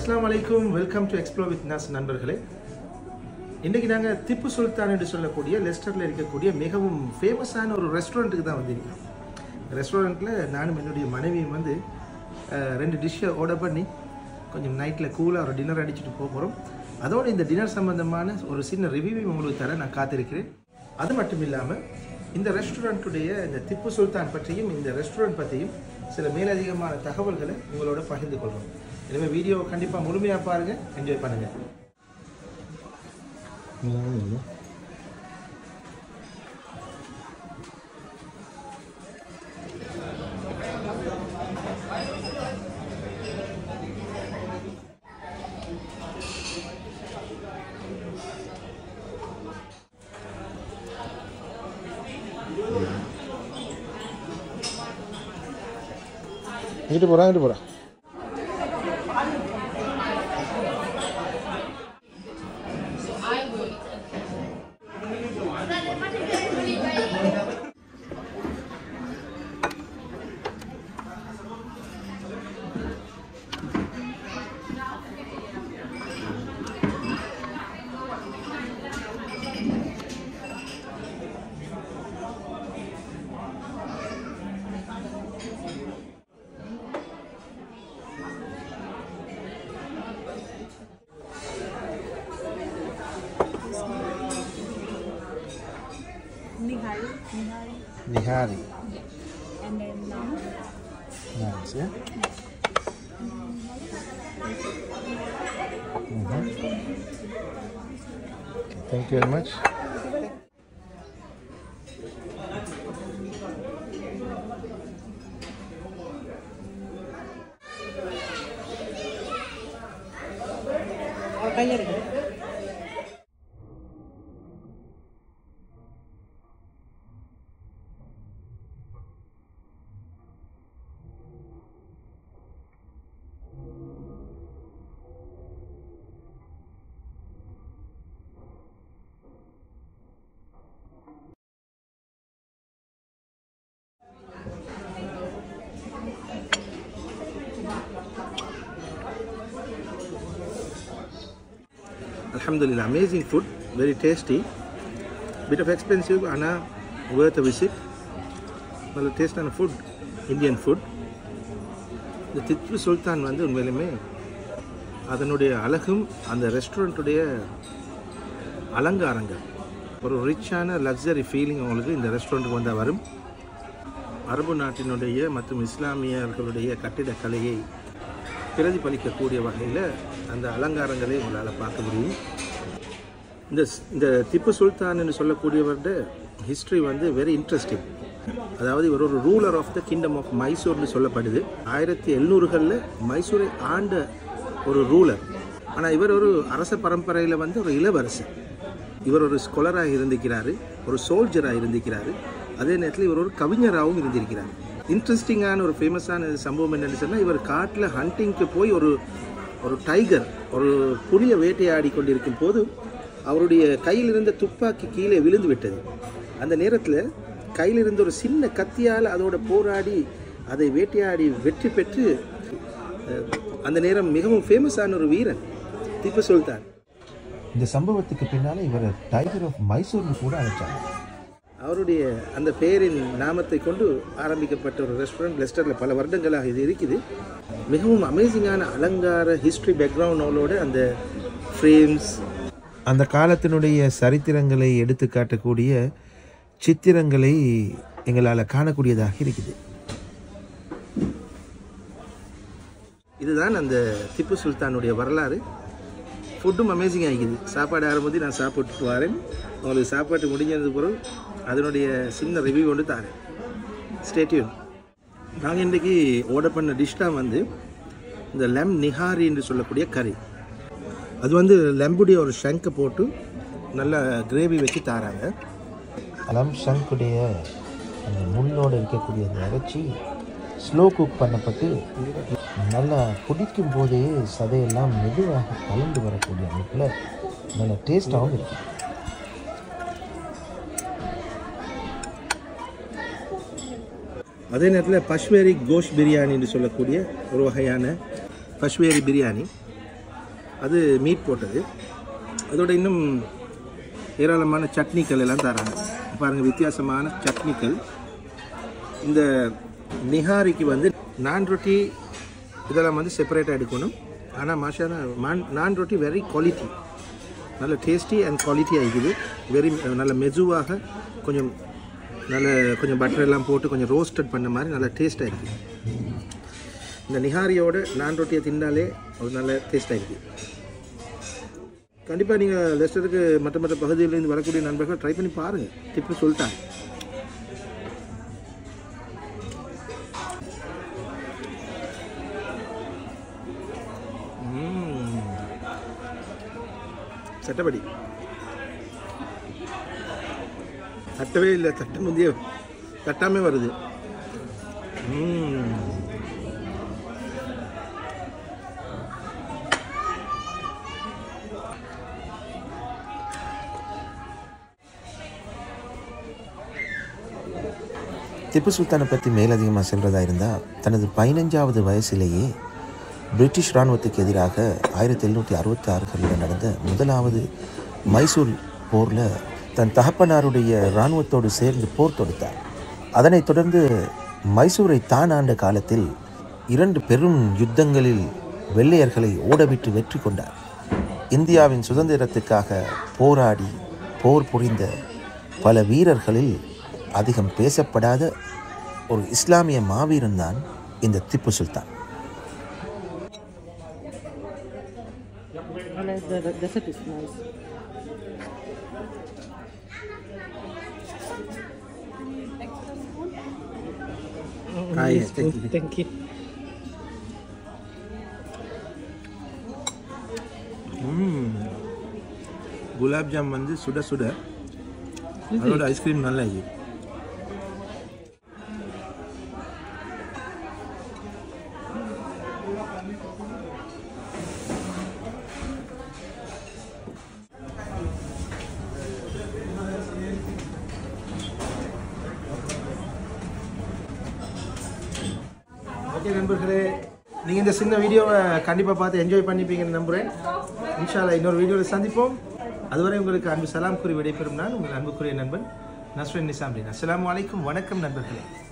அஸ்ஸலாமு அலைக்கும் welcome to explore with நாஸ் நண்பர்களே இன்றைக்கி நாங்கள் திப்பு சுல்தான் என்று சொல்லக்கூடிய லெஸ்டரில் இருக்கக்கூடிய மிகவும் ஃபேமஸான ஒரு ரெஸ்டாரண்ட்டுக்கு தான் வந்திருக்கோம் ரெஸ்டாரண்ட்டில் நானும் என்னுடைய மனைவியும் வந்து அஹ், ரெண்டு டிஷ்ஷை ஆர்டர் பண்ணி கொஞ்சம் நைட்டில் கூலாக ஒரு டின்னர் அடிச்சுட்டு போக போகிறோம் அதோடு இந்த டின்னர் சம்பந்தமான ஒரு சின்ன ரிவ்யூவையும் உங்களுக்கு தர நான் காத்திருக்கிறேன் அது மட்டும் இல்லாமல் இந்த ரெஸ்டாரண்ட்டுடைய இந்த திப்பு சுல்தான் பற்றியும் இந்த ரெஸ்டாரண்ட் பற்றியும் சில மேலதிகமான தகவல்களை உங்களோட பகிர்ந்து கொள்கிறோம் எனவே வீடியோவை கண்டிப்பாக முழுமையாக பாருங்கள் என்ஜாய் பண்ணுங்கள் இங்கிட்டு போகிறா இங்கிட்டு போகிறா Nihari, Nihari, nihari and then naan. Nice thank you very much Alhamdulillah, amazing food, very tasty. Bit of expensive, ஆனால் worth a visit. நல்ல டேஸ்டான ஃபுட் இந்தியன் ஃபுட் இந்த திப்பு சுல்தான் வந்து உண்மையிலுமே அதனுடைய அழகும் அந்த ரெஸ்டாரண்ட்டுடைய அலங்காரங்கள் ஒரு ரிச்சான லக்ஸரி ஃபீலிங் உங்களுக்கு இந்த ரெஸ்டாரண்ட்டுக்கு வந்தால் வரும் அரபு நாட்டினுடைய மற்றும் இஸ்லாமியர்களுடைய கட்டிடக்கலையை பிரதிபலிக்கக்கூடிய வகையில் அந்த அலங்காரங்களை உங்களால் பார்க்க முடியும் இந்த ஸ்- இந்த திப்பு சுல்தான் என்று சொல்லக்கூடியவருடைய ஹிஸ்ட்ரி வந்து வெரி இன்ட்ரெஸ்டிங் அதாவது இவர் ஒரு ruler of the kingdom of மைசூர்னு சொல்லப்படுது ஆயிரத்தி எழுநூறுகளில் மைசூரை ஆண்ட ஒரு ரூலர் ஆனால் இவர் ஒரு அரச பரம்பரையில் வந்து ஒரு இளவரசர் இவர் ஒரு ஸ்காலராக இருந்திருக்கிறாரு ஒரு சோல்ஜராக இருந்திருக்கிறாரு அதே நேரத்தில் இவர் ஒரு கவிஞராகவும் இருந்திருக்கிறார் இன்ட்ரெஸ்டிங்கான ஒரு ஃபேமஸான சம்பவம் என்னன்னு சொன்னால் இவர் காட்டில் ஹண்டிங்க்கு போய் ஒரு ஒரு டைகர் ஒரு புலியை வேட்டையாடி கொண்டிருக்கும் போது அவருடைய கையில் இருந்த துப்பாக்கி கீழே விழுந்து விட்டது அந்த நேரத்தில் கையில் இருந்த ஒரு சின்ன கத்தியால் அதோட போராடி அதை வேட்டையாடி வெற்றி பெற்று அஹ், அந்த நேரம் மிகவும் ஃபேமஸான ஒரு வீரன் திப்பு சுல்தான் இந்த சம்பவத்துக்கு பின்னால் இவர் டைகர் ஆஃப் மைசூர்னு கூட அழைச்சாங்க அவருடைய அந்த பெயரின் நாமத்தை கொண்டு ஆரம்பிக்கப்பட்ட ஒரு ரெஸ்டாரண்ட் லெஸ்டரில் பல வருடங்களாக இது இருக்குது மிகவும் அமேசிங்கான அலங்கார ஹிஸ்ட்ரி பேக்ரவுண்டோட அந்த ஃப்ரேம்ஸ் அந்த காலத்தினுடைய சரித்திரங்களை எடுத்து காட்டக்கூடிய சித்திரங்களை எங்களால் காணக்கூடியதாக இருக்குது இதுதான் அந்த திப்பு சுல்தானுடைய வரலாறு ஃபுட்டும் அமேசிங் ஆகிக்குது சாப்பாடு ஆரம்பித்து நான் சாப்பிட்டு வரேன் உங்களுக்கு சாப்பாட்டு முடிஞ்சது பிறகு அதனுடைய சின்ன ரிவ்யூ கொண்டு தரேன் ஸ்டேட்யூன் நாங்கள் இன்றைக்கி ஆர்டர் பண்ண டிஷ் தான் வந்து இந்த லெம் நிஹாரி என்று சொல்லக்கூடிய கறி அது வந்து லெம்புடைய ஒரு ஷங்கை போட்டு நல்ல கிரேவி வச்சு தாராங்க அலம் ஷங்குடைய அந்த முள்ளோடு இருக்கக்கூடிய அந்த இறைச்சி ஸ்லோ குக் பண்ணப்பட்டு நல்லா குடிக்கும் போதே சதையெல்லாம் மெதுவாக கலந்து வரக்கூடிய அமைப்பில் நல்ல டேஸ்டாகவும் இருக்கும் அதே நேரத்தில் பஷ்வேரி கோஷ் பிரியாணி என்று சொல்லக்கூடிய ஒரு வகையான பஷ்வேரி பிரியாணி அது மீட் போட்டது அதோட இன்னும் ஏராளமான சட்னிகள் எல்லாம் தராங்க பாருங்கள் வித்தியாசமான சட்னிகள் இந்த நிஹாரிக்கு வந்து நான் ரொட்டி இதெல்லாம் வந்து செப்பரேட்டாக எடுக்கணும் ஆனால் மாஷா மான் நான் ரொட்டி வெரி குவாலிட்டி நல்ல டேஸ்டி அண்ட் குவாலிட்டியாக இருக்குது வெரி நல்ல மெதுவாக கொஞ்சம் நல்ல கொஞ்சம் பட்டர் எல்லாம் போட்டு கொஞ்சம் ரோஸ்டட் பண்ண மாதிரி நல்ல டேஸ்ட்டாக இருக்குது இந்த நிஹாரியோட நான் ரொட்டியை தின்னாலே ஒரு நல்ல டேஸ்ட்டாக இருக்குது கண்டிப்பாக நீங்கள் லெஸ்டருக்கு மற்ற மற்ற பகுதியிலேருந்து வரக்கூடிய நண்பர்கள் ட்ரை பண்ணி பாருங்கள் டிப்பு சொல்லிட்டாங்க ம்ம். சட்டப்படி தட்டவே இல்லை தட்ட முந்தைய தட்டாமே வருது ம்ம். திப்பு சுல்தானை பற்றி மேலதிகமாக சொல்கிறதா இருந்தால் தனது பதினஞ்சாவது வயசிலேயே பிரிட்டிஷ் இராணுவத்துக்கு எதிராக ஆயிரத்தி எழுநூற்றி அறுபத்தி ஆறுகளில் நடந்த முதலாவது மைசூர் போரில் தன் தகப்பனாருடைய இராணுவத்தோடு சேர்ந்து போர் தொடுத்தார் அதனைத் தொடர்ந்து மைசூரை தான் ஆண்ட காலத்தில் இரண்டு பெரும் யுத்தங்களில் வெள்ளையர்களை ஓடவிட்டு வெற்றி கொண்டார் இந்தியாவின் சுதந்திரத்துக்காக போராடி போர் புரிந்த பல வீரர்களில் அதிகம் பேசப்படாத ஒரு இஸ்லாமிய மாவீரன் தான் இந்த திப்பு சுல்தான் I like the, the dessert is nice. Ah, yes, thank you. Thank you. ம் குலாப் ஜாம் வந்து சுட சுட அதோட ஐஸ்கிரீம் நல்லா இது ஓகே நண்பர்களே நீங்கள் இந்த சின்ன வீடியோவை கண்டிப்பாக பார்த்து என்ஜாய் பண்ணிப்பீங்கன்னு நம்புகிறேன் இன்ஷால்லா இன்னொரு வீடியோவில் சந்திப்போம் அதுவரை உங்களுக்கு அன்பு சலாம் கூறி விடைபெறும் நான் உங்கள் அன்புக்குரிய நண்பன் நஸ்ரின் நிசாம்டின் அஸ்ஸலாமு அலைக்கும் வணக்கம் நண்பர்களே